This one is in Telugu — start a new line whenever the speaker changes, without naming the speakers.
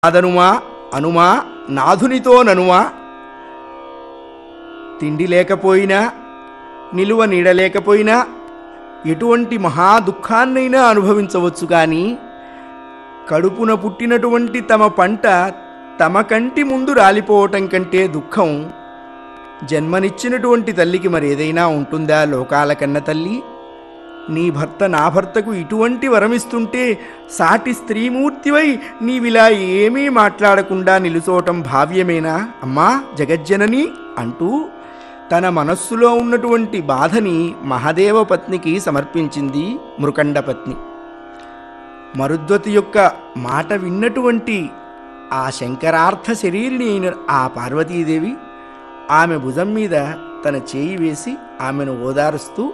అదనుమా అనుమా నాథునితో ననుమా తిండి లేకపోయినా నిలువ నీడ లేకపోయినా ఎటువంటి మహా దుఃఖాన్నైనా అనుభవించవచ్చు కానీ కడుపున పుట్టినటువంటి తమ పంట తమ కంటి ముందు రాలిపోవటం కంటే దుఃఖం జన్మనిచ్చినటువంటి తల్లికి మరేదైనా ఉంటుందా లోకాల కన్న తల్లి నీ భర్త నా భర్తకు ఇటువంటి వరమిస్తుంటే సాటి స్త్రీమూర్తివై నీవిలా ఏమీ మాట్లాడకుండా నిలుచోవటం భావ్యమేనా అమ్మా జగజ్జనని అంటూ తన మనస్సులో ఉన్నటువంటి బాధని మహదేవ పత్నికి సమర్పించింది మృకండ పత్ని మరుద్వతి యొక్క మాట విన్నటువంటి ఆ శంకరార్థ శరీరిని అయిన ఆ పార్వతీదేవి ఆమె భుజం మీద తన చేయి వేసి ఆమెను ఓదారుస్తూ